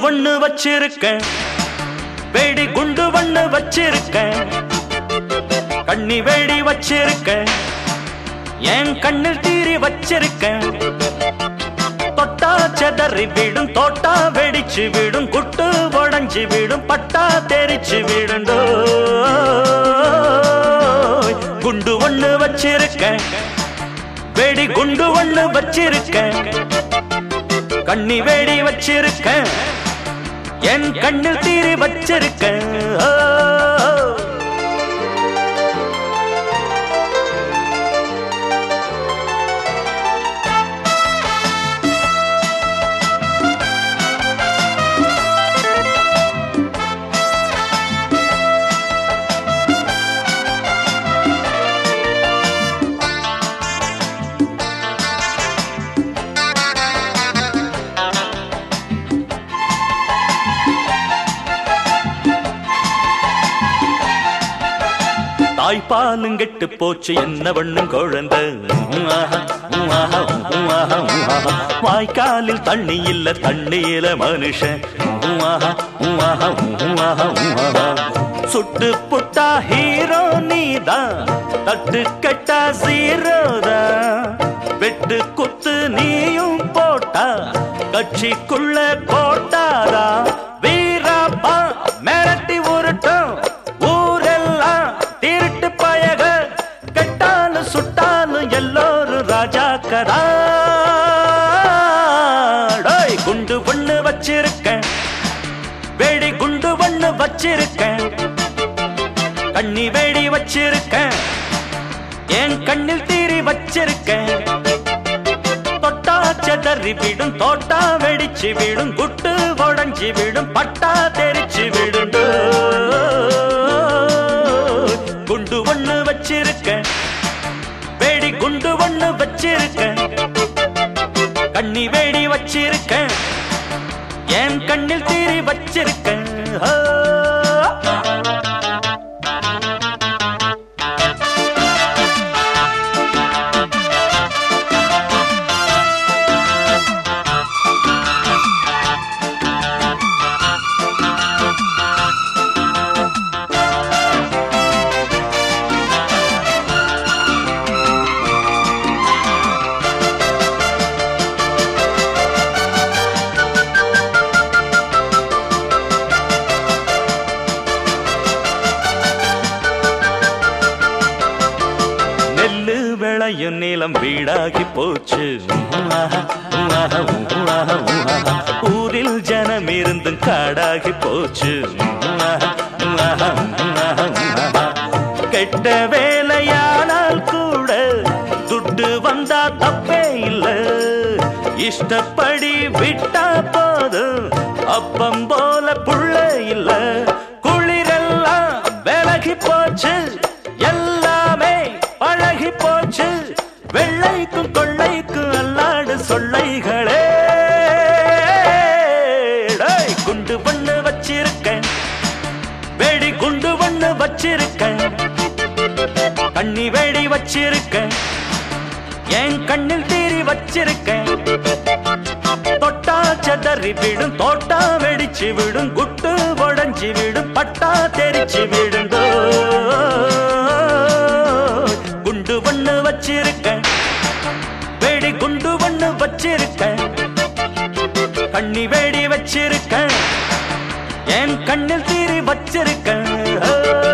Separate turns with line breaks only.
ஒண்ணு வச்சிருக்கேன் வெடி குண்டு ஒண்ணு வச்சிருக்கேன் கண்ணி வெடி வச்சிருக்கேன் என் கண்ணில் தீரி வச்சிருக்கேன் தொட்டா செதறி விடும் தோட்டா வெடிச்சு விடும் குட்டு உடஞ்சி விடும் பட்டா தெரிச்சு விடுண்டோ குண்டு ஒண்ணு வச்சிருக்கேன் வெடி குண்டு ஒண்ணு வச்சிருக்கேன் கண்ணி வேடி வச்சிருக்கேன் என் கண்ணில் தீரி வச்சிருக்கேன் ஓ. தாய்ப்பாலும் கெட்டு போச்சு என்ன பண்ணும் குழந்தை ஆஹா, ஆஹா, ஆஹா, ஆஹா. வாய்க்காலில் தண்ணி இல்ல தண்ணீர மனுஷன் ஆஹா, ஆஹா, ஆஹா, ஆஹா. சுட்டு புட்டா ஹீரோ நீதான் தட்டு கெட்டா ஜீரோதான் வெட்டு குத்து நீயும் போட்டா கட்சிக்குள்ள கோட்டாரா வீராப்பா மிரட்டி உருட்டும் ஊரெல்லாம் திருட்டு பயக கெட்டாலும் சுட்டாலும் எல்லோரும் ராஜாக்கரா டேய், குண்டு ஒண்ணு வச்சிருக்கேன் வெடி குண்டு ஒண்ணு வச்சிருக்கேன் கண்ணி வெடி வச்சிருக்கேன் என் கண்ணில் தீரி வச்சிருக்கேன் தொட்டா செதறி விடும் தோட்டா வெடிச்சு விடும் குட்டு உடஞ்சி விடும் பட்டா தெரிச்சு விடும் குண்டு ஒண்ணு வச்சிருக்கேன் வெடி குண்டு ஒண்ணு வச்சிருக்கேன் கண்ணி வேடி வச்சிருக்கேன் என் கண்ணில் தீரி வச்சிருக்கேன் ஆ. நெல்லு விளையும் நிலம் வீடாகி போச்சு ஆஹா, ஆஹா, ஆஹா, ஆஹா. ஊரில் ஜனம் இருந்தும் காடாகி போச்சு ஆஹா, ஆஹா, ஆஹா, ஆஹா. கெட்ட வேலையானால் கூட துட்டு வந்தா தப்பே இல்ல இஷ்டப்படி விட்டா போதும் அப்பம் போல புள்ள இல்ல குளிரெல்லாம் விலகி போச்சு எல்லாமே பழகி போச்சு வெள்ளைக்கும் கொள்ளைக்கும் அல்லாடு சொல்லைகளே டேய், குண்டு பண்ணு வச்சிருக்கேன் வெடி குண்டு பண்ணு வச்சிருக்கேன் கண்ணி வெடி வச்சிருக்கேன் என் கண்ணில் தீரி வச்சிருக்கேன் தொட்டா செதறி விடும் தோட்டா வெடிச்சு விடும் குட்டு உடஞ்சி விடும் பட்டா தெரிச்சு விடுண்டோ குண்டு ஒண்ணு வச்சிருக்கேன் வெடி குண்டு ஒண்ணு வச்சிருக்கேன் கண்ணி வெடி வச்சிருக்கேன் என் கண்ணில் தீரி வச்சிருக்கேன்